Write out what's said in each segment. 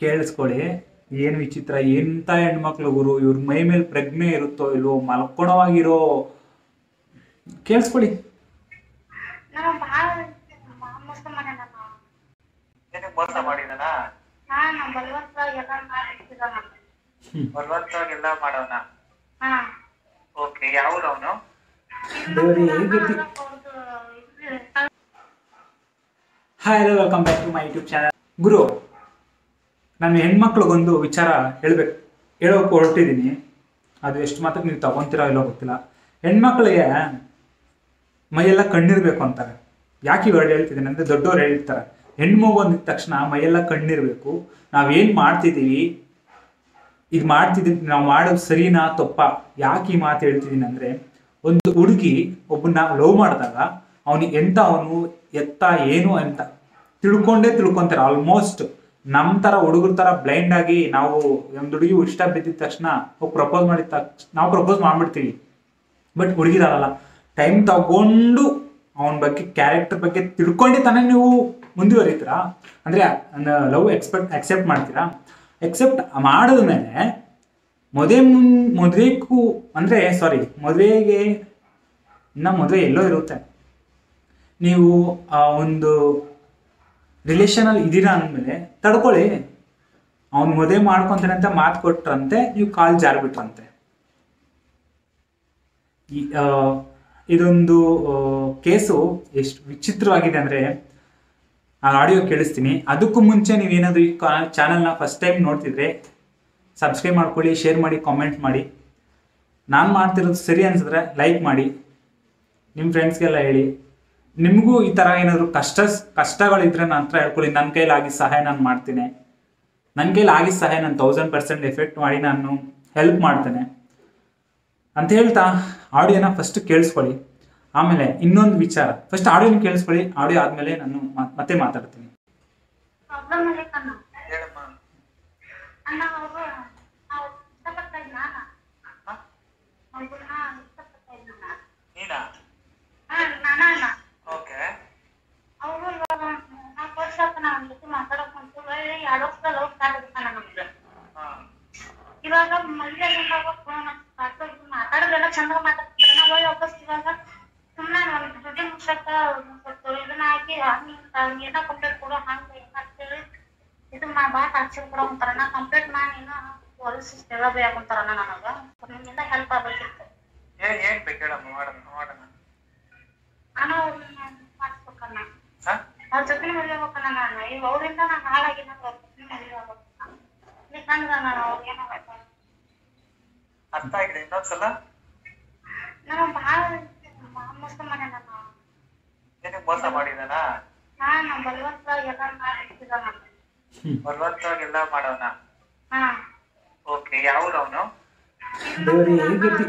ಕೇಳಿಸ್ಕೊಳ್ಳಿ ಏನು ವಿಚಿತ್ರ ಎಂಥ ಹೆಣ್ಮಕ್ಳು ಗುರು ಇವ್ರ ಮೈ ಮೇಲೆ ಪ್ರಜ್ಞೆ ಇರುತ್ತೋ ಇಲ್ವೋ ಮಲ್ಕೊಳವಾಗಿರೋ ಕೇಳಿಸ್ಕೊಳ್ಳಿ ನಾನು ಭಾಳ ಮೋಸ ಮಾಡ್ಯಾನ ನಾವು ನಿನಗ್ ಮೋಸ ಮಾಡಿದನ ಹಾ ನಮ್ಮ ಬಲವಂತ ಎಲ್ಲ ಮಾಡಿರ್ತಿದ್ದಾನ ಬಲವಂತವಾಗೆಲ್ಲ ಮಾಡೋನ ಹಾ ಓಕೆ ಯಾವ್ದು ಅವನು ದೇವ್ರೇ, ಹೇಗೈತಿ? Hi hello welcome back to my YouTube channel ಗುರು ನಾನು ಹೆಣ್ಮಕ್ಳಿಗೊಂದು ವಿಚಾರ ಹೇಳ್ಬೇಕು ಹೇಳೋಕೆ ಹೊರಟಿದ್ದೀನಿ ಅದು ಎಷ್ಟು ಮಾತ್ರಕ್ಕೆ ನೀವು ತಗೊಂತೀರೋ ಇಲ್ಲೋ ಗೊತ್ತಿಲ್ಲ ಹೆಣ್ಮಕ್ಳಿಗೆ ಮೈಯೆಲ್ಲ ಕಣ್ಣಿರ್ಬೇಕು ಅಂತಾರೆ ಯಾಕೆ ಈ ವರ್ಡ್ ಹೇಳ್ತಿದ್ದೀನಿ ಅಂದರೆ ದೊಡ್ಡವ್ರು ಹೇಳ್ತಾರೆ ಹೆಣ್ಮಗು ಅಂದಿದ ತಕ್ಷಣ ಮೈಯೆಲ್ಲ ಕಣ್ಣಿರ್ಬೇಕು ನಾವೇನು ಮಾಡ್ತಿದ್ದೀವಿ ಇದು ಮಾಡ್ತಿದ್ದೀವಿ ನಾವು ಮಾಡೋದು ಸರಿನಾ ತಪ್ಪ ಯಾಕೆ ಈ ಮಾತು ಹೇಳ್ತಿದ್ದೀನಿ ಅಂದರೆ ಒಂದು ಹುಡುಗಿ ಒಬ್ಬನ್ನ ಲವ್ ಮಾಡಿದಾಗ ಅವನಿಗೆ ಎಂತ ಅವನು ಎತ್ತ ಏನು ಅಂತ ತಿಳ್ಕೊಂಡೇ ತಿಳ್ಕೊಂತಾರೆ ಆಲ್ಮೋಸ್ಟ್ ನಮ್ಮ ಥರ ಹುಡುಗರ ಥರ ಬ್ಲೈಂಡ್ ಆಗಿ ನಾವು ಒಂದು ಹುಡುಗಿ ಇಷ್ಟ ಬಿದ್ದಿದ ತಕ್ಷಣ ಹೋಗಿ ಪ್ರಪೋಸ್ ಮಾಡಿದ ತಕ್ಷಣ ನಾವು ಪ್ರಪೋಸ್ ಮಾಡ್ಬಿಡ್ತೀವಿ ಬಟ್ ಹುಡುಗಿರಲ್ಲ ಟೈಮ್ ತಗೊಂಡು ಅವನ ಬಗ್ಗೆ ಕ್ಯಾರೆಕ್ಟರ್ ಬಗ್ಗೆ ತಿಳ್ಕೊಂಡೆ ತಾನೇ ನೀವು ಮುಂದುವರಿತೀರಾ ಅಂದರೆ ಲವ್ ಎಕ್ಸ್ಪೆಕ್ಟ್ ಅಕ್ಸೆಪ್ಟ್ ಮಾಡ್ತೀರಾ ಎಕ್ಸೆಪ್ಟ್ ಮಾಡಿದ್ಮೇಲೆ ಮದುವೆ ಮುನ್ ಮದುವೆಗೂ ಅಂದರೆ ಸಾರಿ ಮದುವೆಗೆ ಇನ್ನು ಮದುವೆ ಎಲ್ಲೋ ಇರುತ್ತೆ ನೀವು ಆ ಒಂದು ರಿಲೇಷನಲ್ಲಿ ಇದ್ದೀರಾ ಅಂದಮೇಲೆ ತಡ್ಕೊಳ್ಳಿ ಅವ್ನು ಮದುವೆ ಮಾಡ್ಕೊತಾನೆ ಅಂತ ಮಾತು ಕೊಟ್ರಂತೆ ನೀವು ಕಾಲ್ ಜಾರ್ಬಿಟ್ರಂತೆ ಈ ಆ, ಇದೊಂದು ಆ, ಕೇಸು ಎಷ್ಟು ವಿಚಿತ್ರವಾಗಿದೆ ಅಂದರೆ ಆ ಆಡಿಯೋ ಕೇಳಿಸ್ತೀನಿ ಅದಕ್ಕೂ ಮುಂಚೆ ನೀವೇನಾದರೂ ಈ ಚಾನಲ್ನ ಫಸ್ಟ್ ಟೈಮ್ ನೋಡ್ತಿದ್ರೆ ಸಬ್ಸ್ಕ್ರೈಬ್ ಮಾಡ್ಕೊಳ್ಳಿ ಶೇರ್ ಮಾಡಿ ಕಾಮೆಂಟ್ ಮಾಡಿ ನಾನು ಮಾಡ್ತಿರೋದು ಸರಿ ಅನ್ಸಿದ್ರೆ ಲೈಕ್ ಮಾಡಿ ನಿಮ್ಮ ಫ್ರೆಂಡ್ಸ್ಗೆಲ್ಲ ಹೇಳಿ ನಿಮಗೂ ಈ ಥರ ಏನಾದರೂ ಕಷ್ಟ ಕಷ್ಟಗಳಿದ್ರೆ ನನ್ನ ಹತ್ರ ಹೇಳ್ಕೊಳ್ಳಿ ನನ್ನ ಕೈಲಿ ಆಗಿದ್ದ ಸಹಾಯ ನಾನು ಮಾಡ್ತೀನಿ ನನ್ನ ಕೈಲಿ ಆಗಿದ್ದ ಸಹಾಯ ನಾನು ತೌಸಂಡ್ ಪರ್ಸೆಂಟ್ ಎಫೆಕ್ಟ್ ಮಾಡಿ ನಾನು ಹೆಲ್ಪ್ ಮಾಡ್ತೇನೆ ಅಂತ ಹೇಳ್ತಾ ಆಡಿಯೋನ ಫಸ್ಟ್ ಕೇಳಿಸ್ಕೊಳ್ಳಿ ಆಮೇಲೆ ಇನ್ನೊಂದು ವಿಚಾರ ಫಸ್ಟ್ ಆಡಿಯೋನ ಕೇಳಿಸ್ಕೊಳ್ಳಿ ಆಡಿಯೋ ಆದಮೇಲೆ ನಾನು ಮತ್- ಮತ್ತೆ ಮಾತಾಡ್ತೀನಿ ಪ್ರಾಬ್ಲಮ್ ಅಲ್ಲಿ ಕಣ್ಣ ಹೇಳಮ್ಮ ಅಣ್ಣ ಅವರು ನಾವು ಇಷ್ಟಪಡ್ತಾ ಇದ್ದ ನಾನು ಹ? ಅವ್ರನ್ನ ಇಷ್ಟಪಡ್ತಾ ಇದ್ದ ನಾನು ನೀನಾ ಹಾ ನಾನ ಅಣ್ಣ ಓಕೆ ಅವರು ಇವಾಗ ನಾಲ್ಕು ವರ್ಷ ಆತ ನನ್ನ ಜೊತೆ ಮಾತಾಡಕ್ ಬಂತು ಒಳ್ಳೆ ಎರಡು ವರ್ಷದ ಲವ್ ಸ್ಟಾರ್ಟ್ ಆಗಿತ್ತಾನ ನಮ್ದು ಹಾ ಇವಾಗ ಮದುವೆ ಫೋನ್ ಮಾತಾಡೋದೆಲ್ಲ ಚಂದ ಮಾತಾಡ್ತಾರೆ ನಾವು ಒಳ್ಳೆ ವಾಪಸ್ ಇವಾಗ ಸುಮ್ಮನೆ ಒಂದು ದುಡ್ಡಿನ ಮುಚ್ಚಕ್ಕ ಸ್ವಲ್ಪ ಇದನ್ನ ಹಾಕಿ ಹಂಗೆ ಹಂಗೆ ಏನೋ ಕಂಪ್ಲೇಂಟ್ ಕೊಡು ಹಂಗೆ ಹಿಂಗೆ ಅಂತೇಳಿ ಇದು ಮಾ ಭಾಳ ಟಾರ್ಚರ್ ಕೊಡೋ ಅಂತಾರ ನಾ ಕಂಪ್ಲೇಂಟ್ ಮಾಡಿ ಏನೋ ಪೊಲೀಸ್ ಹೇಳಬೇಕಾಗಂತಾರಣ್ಣ ನನಗ ನಿಮ್ಮಿಂದ ಹೆಲ್ಪ್ ಆಗ್ಬೇಕಿತ್ತು ಏನ್ ಏನ್ ಬೇಕು ಹೇಳಮ್ಮ ಮಾಡೋಣ ಮಾಡೋಣ ನಾನು ಅವ್ರನ್ನ ಮಾಡಿಸ್ಬೇಕಣ್ಣ ಹಾ ಅವ್ರ ಜೊತೆ ಮದುವೆ ಆಗ್ಬೇಕಣ್ಣ ನಾನು ಈಗ ಅವರಿಂದ ನಾನು ಹಾಳಾಗಿ ನಾನು ಅವ್ರ ಜೊತೆ ಮದುವೆ ಆಗ್ಬೇಕಣ್ಣ ಯಾಕಂದ್ರೆ ನಾನು ಅವ್ರಿಗೆ ಏನಾಗಬೇಕು ಅರ್ಥ ಆಗಿದೆ ಇನ್ನೊಂದ್ಸಲ ನಾನು ಭಾಳ ಮೋಸ ಮಾಡ್ಯಾನ ನಾವು ನಿನಗ್ ಮೋಸ ಮಾಡಿದನ ಹಾ ನಮ್ಮ ಬಲವಂತ ಎಲ್ಲ ಮಾಡಿರ್ತಿದ್ದಾನ ಬಲವಂತವಾಗೆಲ್ಲ ಮಾಡೋನ ಹಾ ಓಕೆ ಯಾವ್ದು ಅವನು ದೇವ್ರೇ, ಹೇಗೈತಿ?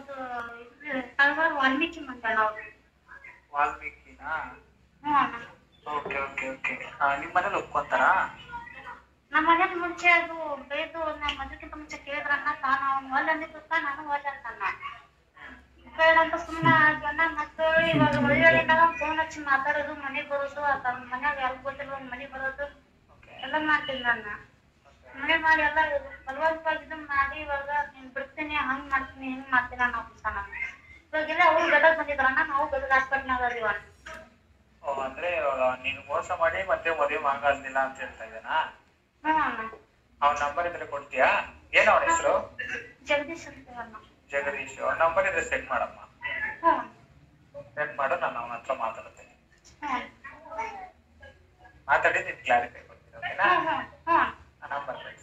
ಕಳ್ವಾಗ ವಾಲ್ಮೀಕಿ ಮಂಡ್ಯಾನ ಅವ್ರು ವಾಲ್ಮೀಕಿನಾ ಹ್ಞೂ ಅಣ್ಣ ಓಕೆ ಓಕೆ ಓಕೆ ನಿಮ್ಮ ಮನೇಲಿ ಒಪ್ಕೊಂತಾರಾ ನಮ್ಮ ಮನೇಲಿ ಮುಂಚೆ ಅದು ಬೇದು ನಮ್ಮ ಮದುವೆಗಿಂತ ಮುಂಚೆ ಕೇಳಿದ್ರಣ್ಣ ತಾನು ಅವ್ನು ಒಳ್ಳೆ ಅಂದಿದ್ದ ನಾನು ಒಳ್ಳೆ ಅಂತಾನ ಬೇಡ ಅಂತ ಸುಮ್ಮನೆ ಜನ ಮತ್ತೆ ಇವಾಗ ಒಳ್ಳೆ ಫೋನ್ ಹಚ್ಚಿ ಮಾತಾಡೋದು ಮನೆಗೆ ಬರೋದು ತನ್ನ ಮನ್ಯಾಗ ಯಾರಿಗೂ ಗೊತ್ತಿಲ್ಲ ಒಂದು ಮನೆಗೆ ಬರೋದು ಎಲ್ಲ ಮಾಡ್ತೀನಿ ನನ್ನ ಮನೆ ಮಾಡಿ ಎಲ್ಲ ಬಲವಂತವಾಗಿ ಇದನ್ನ ಮಾಡಿ ಇವಾಗ ನೀನ್ ಬಿಡ್ತೀನಿ ಹಂಗ್ ಮಾಡ್ತೀನಿ ಹಿಂಗ್ ಮಾಡ್ತೀನಿ ಅನ್ನೋ ನಾನು ಇವಾಗೆಲ್ಲ ಅವ್ರು ಗದಗ ಬಂದಿದ್ರಣ್ಣ ನಾವು ಗದಗ ಹಾಸ್ಪಿಟ್ಲ್ನಾಗ ಅದೀವ ಓ ಅಂದ್ರೆ ಇವಾಗ ನೀನು ಮೋಸ ಮಾಡಿ ಮತ್ತೆ ಮದುವೆ ಮಾಗಾಗ್ಲಿಲ್ಲ ಅಂತ ಹೇಳ್ತಾ ಇದ್ದಾನಾ ಹ್ಞೂ ಅಣ್ಣ ಅವ್ನ ನಂಬರ್ ಇದ್ರೆ ಕೊಡ್ತೀಯಾ ಏನ್ ಅವನ ಹೆಸರು ಜಗದೀಶ್ ಅಂತೀವಣ್ಣ ಜಗದೀಶ್ ಅವ್ನ ನಂಬರ್ ಇದ್ರೆ ಸೆಟ್ ಮಾಡಮ್ಮ ಹ್ಞೂ ಸೆಟ್ ಮಾಡು ನಾನು ಅವನ ಹತ್ರ ಮಾತಾಡ್ತೇನೆ ಹ್ಞೂ ಮಾತಾಡಿ ನೀನ್ ಕ್ಲಾರಿಫೈ ಕೊಡ್ತೀನಿ ಓಕೆನಾ ಹ್ಞೂ ಹ್ಞೂ ಹ್ಞೂ ಆ ನಂಬರ್ ಬೇಕು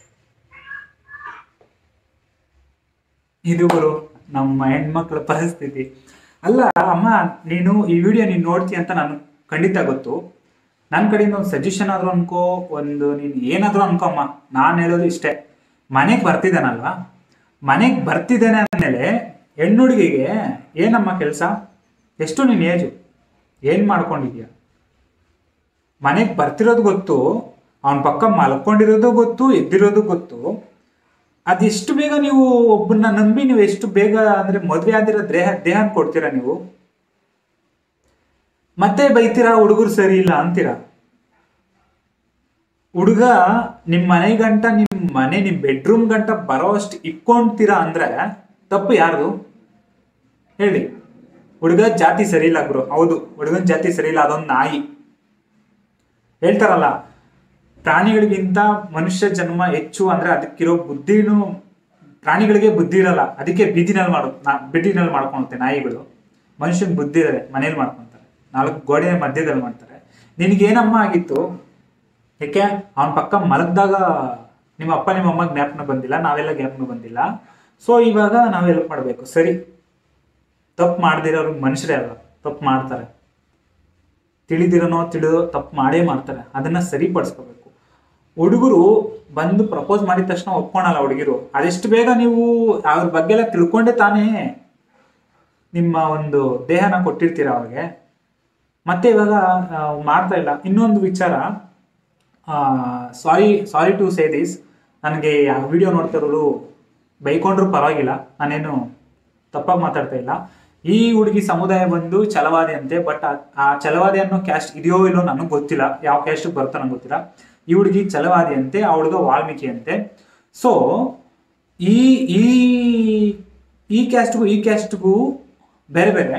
ಇದು ಗುರು ನಮ್ಮ ಹೆಣ್ಮಕ್ಳ ಪರಿಸ್ಥಿತಿ ಅಲ್ಲ ಅಮ್ಮ ನೀನು ಈ ವಿಡಿಯೋ ನೀನು ನೋಡ್ತೀಯ ಅಂತ ನಾನು ಖಂಡಿತ ಗೊತ್ತು ನನ್ನ ಕಡೆಯಿಂದ ಒಂದು ಸಜೆಷನ್ ಆದರೂ ಅನ್ಕೋ ಒಂದು ನೀನು ಏನಾದರೂ ಅನ್ಕೋ ಅಮ್ಮ ನಾನು ಹೇಳೋದು ಇಷ್ಟೇ ಮನೆಗೆ ಬರ್ತಿದ್ದಾನಲ್ವಾ ಮನೆಗೆ ಬರ್ತಿದ್ದೇನೆ ಅಂದಮೇಲೆ ಹೆಣ್ಣುಡುಗಿಗೆ ಏನಮ್ಮ ಕೆಲಸ ಎಷ್ಟು ನಿನ್ನ ಏಜು ಏನು ಮಾಡ್ಕೊಂಡಿದ್ಯಾ ಮನೆಗೆ ಬರ್ತಿರೋದು ಗೊತ್ತು ಅವನ ಪಕ್ಕ ಮಲ್ಕೊಂಡಿರೋದು ಗೊತ್ತು ಎದ್ದಿರೋದು ಗೊತ್ತು ಅದೆಷ್ಟು ಬೇಗ ನೀವು ಒಬ್ಬನ್ನ ನಂಬಿ ನೀವು ಎಷ್ಟು ಬೇಗ ಅಂದ್ರೆ ಮದ್ವೆ ಆದಿರೋ ದೇಹ ದೇಹ ಕೊಡ್ತೀರಾ ನೀವು ಮತ್ತೆ ಬೈತೀರಾ ಹುಡುಗರು ಸರಿ ಇಲ್ಲ ಅಂತೀರಾ ಹುಡುಗ ನಿಮ್ಮ ಮನೆ ಗಂಟ ನಿಮ್ಮ ಮನೆ ನಿಮ್ಮ ಬೆಡ್ರೂಮ್ ಗಂಟ ಬರೋ ಅಷ್ಟು ಇಕ್ಕೊಂತೀರಾ ಅಂದ್ರೆ ತಪ್ಪು ಯಾರ್ದು ಹೇಳಿ ಹುಡುಗ ಜಾತಿ ಸರಿ ಇಲ್ಲ ಗುರು ಹೌದು ಹುಡುಗನ ಜಾತಿ ಸರಿ ಇಲ್ಲ ಅದೊಂದು ನಾಯಿ ಹೇಳ್ತಾರಲ್ಲ ಪ್ರಾಣಿಗಳಿಗಿಂತ ಮನುಷ್ಯ ಜನ್ಮ ಹೆಚ್ಚು ಅಂದ್ರೆ ಅದಕ್ಕಿರೋ ಬುದ್ಧಿನೂ ಪ್ರಾಣಿಗಳಿಗೆ ಬುದ್ಧಿ ಇರಲ್ಲ ಅದಕ್ಕೆ ಬೀದಿನಲ್ಲಿ ಮಾಡು ನಾ ಬೀದಿನಲ್ಲಿ ಮಾಡ್ಕೊಳುತ್ತೆ ನಾಯಿಗಳು ಮನುಷ್ಯನ್ ಬುದ್ಧಿ ಇದ್ದಾರೆ ಮನೇಲಿ ಮಾಡ್ಕೊಂತಾರೆ ನಾಲ್ಕು ಗೋಡೆ ಮಧ್ಯದಲ್ಲಿ ಮಾಡ್ತಾರೆ ನಿನಗೇನಮ್ಮ ಆಗಿತ್ತು ಯಾಕೆ ಅವನ ಪಕ್ಕ ಮಲಗ್ದಾಗ ನಿಮ್ಮ ಅಪ್ಪ ನಿಮ್ಮ ಅಮ್ಮ ಜ್ಞಾಪನ ಬಂದಿಲ್ಲ ನಾವೆಲ್ಲ ಜ್ಞಾಪನ ಬಂದಿಲ್ಲ ಸೊ ಇವಾಗ ನಾವು ಹೆಲ್ಪ್ ಮಾಡಬೇಕು ಸರಿ ತಪ್ಪು ಮಾಡ್ದಿರೋರು ಮನುಷ್ಯರೇ ಅಲ್ಲ ತಪ್ಪು ಮಾಡ್ತಾರೆ ತಿಳಿದಿರೋನೋ ತಿಳಿದೋ ತಪ್ಪು ಮಾಡೇ ಮಾಡ್ತಾರೆ ಅದನ್ನ ಸರಿಪಡಿಸ್ಕೋಬೇಕು ಹುಡುಗರು ಬಂದು ಪ್ರಪೋಸ್ ಮಾಡಿದ ತಕ್ಷಣ ಒಪ್ಕೊಳಲ್ಲ ಹುಡುಗಿರು ಅದೆಷ್ಟು ಬೇಗ ನೀವು ಅವ್ರ ಬಗ್ಗೆ ಎಲ್ಲ ತಿಳ್ಕೊಂಡೆ ತಾನೇ ನಿಮ್ಮ ಒಂದು ದೇಹನ ಕೊಟ್ಟಿರ್ತೀರ ಅವ್ರಿಗೆ ಮತ್ತೆ ಇವಾಗ ಆ, ಮಾಡ್ತಾ ಇಲ್ಲ ಇನ್ನೊಂದು ವಿಚಾರ ಸಾರಿ ಸಾರಿ ಟು ಸೇ ದಿಸ್ ನನಗೆ ಆ ವಿಡಿಯೋ ನೋಡ್ತಿರೋರು ಬೈಕೊಂಡ್ರು ಪರವಾಗಿಲ್ಲ ನಾನೇನು ತಪ್ಪಾಗಿ ಮಾತಾಡ್ತಾ ಇಲ್ಲ ಈ ಹುಡುಗಿ ಸಮುದಾಯ ಬಂದು ಛಲವಾದಿ ಅಂತೆ ಬಟ್ ಆ ಛಲವಾದಿ ಅನ್ನೋ ಕ್ಯಾಸ್ಟ್ ಇದೆಯೋ ಇಲ್ಲೋ ನನಗೆ ಗೊತ್ತಿಲ್ಲ ಯಾವ ಕ್ಯಾಸ್ಟ್ ಬರುತ್ತೋ ನಂಗೆ ಗೊತ್ತಿಲ್ಲ ಈ ಹುಡುಗಿ ಛಲವಾದಿ ಅಂತೆ ಆ ಹುಡುಗ ವಾಲ್ಮೀಕಿ ಅಂತೆ ಸೊ ಈ ಈ ಈ ಕ್ಯಾಸ್ಟ್ಗೂ ಈ ಕ್ಯಾಸ್ಟ್ಗೂ ಬೇರೆ ಬೇರೆ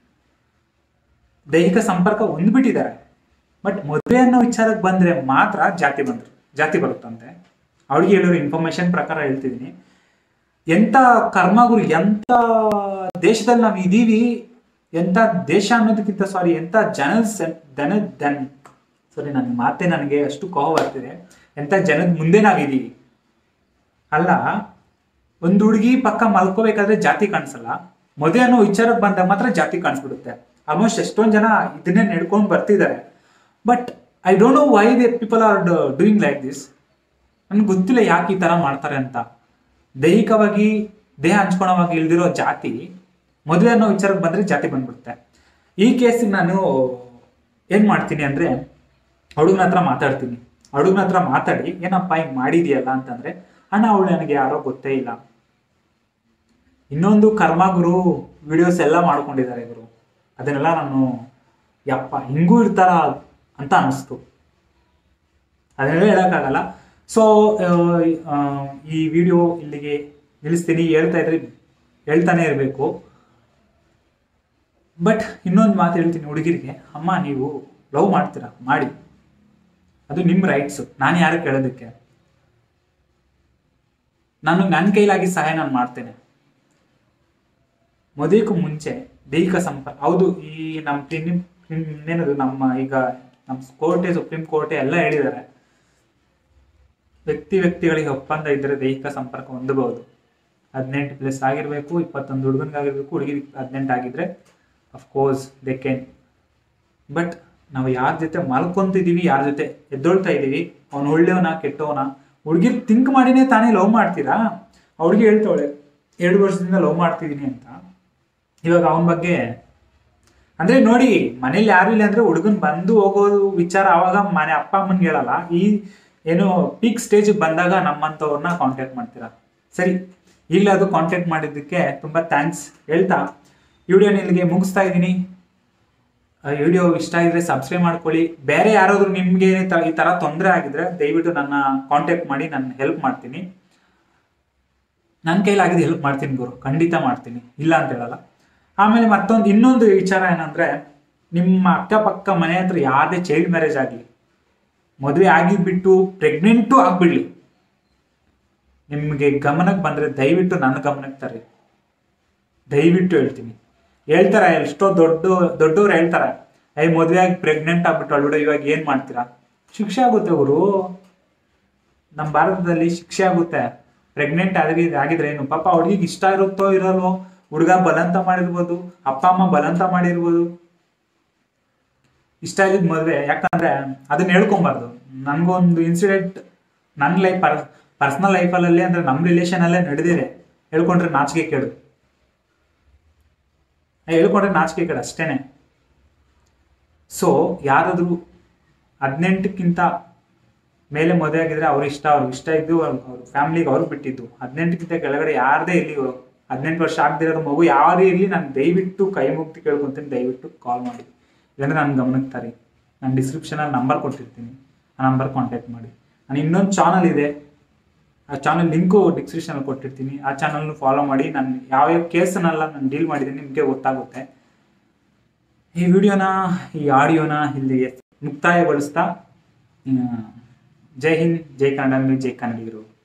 ದೈಹಿಕ ಸಂಪರ್ಕ ಹೊಂದ್ಬಿಟ್ಟಿದ್ದಾರೆ ಬಟ್ ಮದುವೆ ಅನ್ನೋ ವಿಚಾರಕ್ಕೆ ಬಂದ್ರೆ ಮಾತ್ರ ಜಾತಿ ಬಂದ್ರು ಜಾತಿ ಬರುತ್ತಂತೆ ಅವಳಿಗೆ ಹೇಳಿರೋ ಇನ್ಫಾರ್ಮೇಶನ್ ಪ್ರಕಾರ ಹೇಳ್ತಿದ್ದೀನಿ ಎಂತ ಕರ್ಮಗುರು ಎಂತ ದೇಶದಲ್ಲಿ ನಾವು ಇದೀವಿ ಎಂತ ದೇಶ ಅನ್ನೋದಕ್ಕಿಂತ ಸಾರಿ ಎಂತ ಜನದ ದನ ದನ್ ಸಾರಿ ನನ್ನ ಮಾತೆ ನನಗೆ ಅಷ್ಟು ಕೋಪ ಬರ್ತಿದೆ ಎಂತ ಜನದ ಮುಂದೆ ನಾವಿದೀವಿ ಅಲ್ಲ ಒಂದು ಹುಡುಗಿ ಪಕ್ಕ ಮಲ್ಕೋಬೇಕಾದ್ರೆ ಜಾತಿ ಕಾಣಿಸಲ್ಲ ಮದುವೆ ಅನ್ನೋ ವಿಚಾರಕ್ಕೆ ಬಂದಾಗ ಮಾತ್ರ ಜಾತಿ ಕಾಣಿಸ್ಬಿಡುತ್ತೆ ಆಲ್ಮೋಸ್ಟ್ ಎಷ್ಟೊಂದು ಜನ ಇದನ್ನೇ ನಡ್ಕೊಂಡು ಬರ್ತಿದ್ದಾರೆ but I don't know why they people are doing like this ನನ್ಗೆ ಗೊತ್ತಿಲ್ಲ ಯಾಕೆ ಈ ಥರ ಮಾಡ್ತಾರೆ ಅಂತ ದೈಹಿಕವಾಗಿ ದೇಹ ಹಂಚ್ಕೊಳವಾಗಿ ಇಲ್ದಿರೋ ಜಾತಿ ಮದುವೆ ಅನ್ನೋ ವಿಚಾರಕ್ಕೆ ಬಂದರೆ ಜಾತಿ ಬಂದ್ಬಿಡುತ್ತೆ ಈ ಕೇಸಿಗೆ ನಾನು ಏನು ಮಾಡ್ತೀನಿ ಅಂದರೆ ಹುಡುಗನ ಹತ್ರ ಮಾತಾಡ್ತೀನಿ ಹುಡುಗನ ಹತ್ರ ಮಾತಾಡಿ ಏನಪ್ಪ ಹಿಂಗೆ ಮಾಡಿದ್ಯಲ್ಲ ಅಂತಂದ್ರೆ ಅಣ್ಣ ಅವಳು ನನಗೆ ಯಾರೋ ಗೊತ್ತೇ ಇಲ್ಲ ಇನ್ನೊಂದು ಕರ್ಮ ಗುರು ವಿಡಿಯೋಸ್ ಎಲ್ಲ ಮಾಡ್ಕೊಂಡಿದ್ದಾರೆ ಗುರು ಅದನ್ನೆಲ್ಲ ನಾನು ಯಪ್ಪ ಹಿಂಗೂ ಇರ್ತಾರ ಅಂತ ಅನಿಸ್ತು ಅದನ್ನೆಲ್ಲ ಹೇಳೋಕ್ಕಾಗಲ್ಲ ಸೊ ಈ ವಿಡಿಯೋ ಇಲ್ಲಿಗೆ ನಿಲ್ಲಿಸ್ತೀನಿ ಹೇಳ್ತಾ ಇದ್ರೆ ಹೇಳ್ತಾನೆ ಇರಬೇಕು ಬಟ್ ಇನ್ನೊಂದು ಮಾತು ಹೇಳ್ತೀನಿ ಹುಡುಗಿರಿಗೆ ಅಮ್ಮ ನೀವು ಲವ್ ಮಾಡ್ತೀರಾ ಮಾಡಿ ಅದು ನಿಮ್ಮ ರೈಟ್ಸು ನಾನು ಯಾರು ಕೇಳೋದಕ್ಕೆ ನಾನು ನನ್ನ ಕೈಲಾಗಿ ಸಹಾಯ ನಾನು ಮಾಡ್ತೇನೆ ಮದುವೆಗೂ ಮುಂಚೆ ದೈಹಿಕ ಸಂಪರ್ಕ ಹೌದು ಈ ನಮ್ಮ ಪ್ರಿಮ್ ಇನ್ನೇನದು ನಮ್ಮ ಈಗ ನಮ್ಮ ಕೋರ್ಟೆ ಸುಪ್ರೀಂ ಕೋರ್ಟೆ ಎಲ್ಲ ಹೇಳಿದ್ದಾರೆ ವ್ಯಕ್ತಿ ವ್ಯಕ್ತಿಗಳಿಗೆ ಒಪ್ಪಂದ ಇದ್ದರೆ ದೈಹಿಕ ಸಂಪರ್ಕ ಹೊಂದಬಹುದು ಹದಿನೆಂಟು ಪ್ಲಸ್ ಆಗಿರಬೇಕು ಇಪ್ಪತ್ತೊಂದು ಹುಡುಗನಿಗಾಗಿರ್ಬೇಕು ಹುಡುಗಿಗೆ ಹದಿನೆಂಟು ಆಗಿದ್ರೆ ಅಫ್ಕೋರ್ಸ್ ದೇ ಕೆನ್ ಬಟ್ ನಾವು ಯಾರ ಜೊತೆ ಮಲ್ಕೊಂತಿದೀವಿ ಯಾರ ಜೊತೆ ಎದ್ದೊಳ್ತಾ ಇದ್ದೀವಿ ಅವ್ನು ಒಳ್ಳೆಯವನ ಕೆಟ್ಟವನ ಹುಡುಗಿರ್ ಥಿಂಕ್ ಮಾಡಿನೇ ತಾನೇ ಲವ್ ಮಾಡ್ತೀರಾ ಆ ಹುಡುಗಿ ಹೇಳ್ತಾವಳೆ ಎರಡು ವರ್ಷದಿಂದ ಲವ್ ಮಾಡ್ತಿದ್ದೀನಿ ಅಂತ ಇವಾಗ ಅವನ ಬಗ್ಗೆ ಅಂದ್ರೆ ನೋಡಿ ಮನೇಲಿ ಯಾರು ಇಲ್ಲ ಅಂದ್ರೆ ಹುಡುಗನ್ ಬಂದು ಹೋಗೋದು ವಿಚಾರ ಅವಾಗ ಮನೆ ಅಪ್ಪ ಅಮ್ಮನ್ಗೆ ಹೇಳಲ್ಲ ಈ ಏನು ಪೀಕ್ ಸ್ಟೇಜ್ ಬಂದಾಗ ನಮ್ಮಂಥವ್ರನ್ನ ಕಾಂಟ್ಯಾಕ್ಟ್ ಮಾಡ್ತೀರಾ ಸರಿ ಈಗಲೇ ಅದು ಕಾಂಟ್ಯಾಕ್ಟ್ ಮಾಡಿದ್ದಕ್ಕೆ ತುಂಬಾ ಥ್ಯಾಂಕ್ಸ್ ಹೇಳ್ತಾ ವಿಡಿಯೋನ ಇಲ್ಲಿಗೆ ಮುಗಿಸ್ತಾ ಇದ್ದೀನಿ ವಿಡಿಯೋ ಇಷ್ಟ ಆಗಿದ್ರೆ ಸಬ್ಸ್ಕ್ರೈಬ್ ಮಾಡ್ಕೊಳ್ಳಿ ಬೇರೆ ಯಾರಾದ್ರೂ ನಿಮ್ಗೆ ಈ ತರ ತೊಂದರೆ ಆಗಿದ್ರೆ ದಯವಿಟ್ಟು ನನ್ನ ಕಾಂಟ್ಯಾಕ್ಟ್ ಮಾಡಿ ನಾನು ಹೆಲ್ಪ್ ಮಾಡ್ತೀನಿ ನನ್ನ ಕೈಲಾಗಿದೆ ಹೆಲ್ಪ್ ಮಾಡ್ತೀನಿ ಗುರು ಖಂಡಿತ ಮಾಡ್ತೀನಿ ಇಲ್ಲ ಅಂತ ಹೇಳಲ್ಲ ಆಮೇಲೆ ಮತ್ತೊಂದು ಇನ್ನೊಂದು ವಿಚಾರ ಏನಂದ್ರೆ ನಿಮ್ಮ ಅಕ್ಕಪಕ್ಕ ಮನೆ ಹತ್ರ ಯಾವುದೇ ಚೈಲ್ಡ್ ಮ್ಯಾರೇಜ್ ಆಗಲಿ ಮದುವೆ ಆಗಿದ್ಬಿಟ್ಟು ಪ್ರೆಗ್ನೆಂಟು ಆಗ್ಬಿಡ್ಲಿ ನಿಮಗೆ ಗಮನಕ್ಕೆ ಬಂದ್ರೆ ದಯವಿಟ್ಟು ನನ್ನ ಗಮನಕ್ಕೆ ತರ್ರಿ ದಯವಿಟ್ಟು ಹೇಳ್ತೀನಿ ಹೇಳ್ತಾರೆ ಎಷ್ಟೋ ದೊಡ್ಡ ದೊಡ್ಡವ್ರು ಹೇಳ್ತಾರೆ ಐ ಮದುವೆ ಆಗಿ ಪ್ರೆಗ್ನೆಂಟ್ ಆಗ್ಬಿಟ್ಟು ಅಳ್ಬಿಡು ಇವಾಗ ಏನು ಮಾಡ್ತೀರಾ ಶಿಕ್ಷೆ ಆಗುತ್ತೆ ಅವರು ನಮ್ಮ ಭಾರತದಲ್ಲಿ ಶಿಕ್ಷೆ ಆಗುತ್ತೆ ಪ್ರೆಗ್ನೆಂಟ್ ಆಗಿ ಆಗಿದ್ರೆ ಏನು ಪಾಪ ಹುಡುಗಿಗೆ ಇಷ್ಟ ಇರುತ್ತೋ ಇರಲ್ವೋ ಹುಡುಗ ಬಲಂತ ಮಾಡಿರ್ಬೋದು ಅಪ್ಪ ಅಮ್ಮ ಬಲಂತ ಮಾಡಿರ್ಬೋದು ಇಷ್ಟ ಆಗಿದ್ ಮದುವೆ ಯಾಕಂದ್ರೆ ಅದನ್ನ ಹೇಳ್ಕೊಬಾರ್ದು ನನ್ಗೊಂದು ಇನ್ಸಿಡೆಂಟ್ ನನ್ನ ಲೈಫ್ ಪರ್ ಪರ್ಸನಲ್ ಲೈಫಲ್ಲಿ ಅಂದ್ರೆ ನಮ್ಮ ರಿಲೇಷನ್ ಅಲ್ಲೇ ನಡೆದಿದೆ ಹೇಳ್ಕೊಂಡ್ರೆ ನಾಚಿಕೆ ಕೇಳು ಹೇಳ್ಕೊಂಡ್ರೆ ನಾಚಿಕೆ ಕೇಳು ಅಷ್ಟೇನೆ ಸೊ ಯಾರಾದರೂ ಹದಿನೆಂಟಕ್ಕಿಂತ ಮೇಲೆ ಮದುವೆ ಆಗಿದ್ರೆ ಅವ್ರ ಇಷ್ಟ ಅವ್ರಿಗೆ ಇಷ್ಟ ಇದ್ದು ಅವ್ರ ಫ್ಯಾಮಿಲಿಗೆ ಅವ್ರು ಬಿಟ್ಟಿದ್ದು ಹದಿನೆಂಟಕ್ಕಿಂತ ಕೆಳಗಡೆ ಯಾರದೇ ಇರಲಿ ಹದಿನೆಂಟು ವರ್ಷ ಆಗದಿರೋ ಮಗು ಯಾರೇ ಇರಲಿ ನಾನು ದಯವಿಟ್ಟು ಕೈ ಮುಗ್ದು ಕೇಳ್ಕೊತೀನಿ ದಯವಿಟ್ಟು ಕಾಲ್ ಮಾಡಿ ಇಲ್ಲಾಂದ್ರೆ ನನ್ನ ಗಮನಕ್ಕೆ ತರಿ ನಾನು ಡಿಸ್ಕ್ರಿಪ್ಷನಲ್ಲಿ ನಂಬರ್ ಕೊಟ್ಟಿರ್ತೀನಿ ಆ ನಂಬರ್ ಕಾಂಟ್ಯಾಕ್ಟ್ ಮಾಡಿ ನಾನು ಇನ್ನೊಂದು ಚಾನಲ್ ಇದೆ ಆ ಚಾನಲ್ ಲಿಂಕು ಡಿಸ್ಕ್ರಿಪ್ಷನಲ್ಲಿ ಕೊಟ್ಟಿರ್ತೀನಿ ಆ ಚಾನಲ್ನು ಫಾಲೋ ಮಾಡಿ ನಾನು ಯಾವ್ಯಾವ ಕೇಸನ್ನೆಲ್ಲ ನಾನು ಡೀಲ್ ಮಾಡಿದ್ದೀನಿ ನಿಮಗೆ ಗೊತ್ತಾಗುತ್ತೆ ಈ ವಿಡಿಯೋನ ಈ ಆಡಿಯೋನ ಇಲ್ಲಿಗೆ ಮುಕ್ತಾಯಗೊಳಿಸ್ತಾ ಆ, ಜೈ ಹಿಂದ್ ಜೈ ಕನ್ನಡ ಜೈ ಕನ್ನಡಿಗರು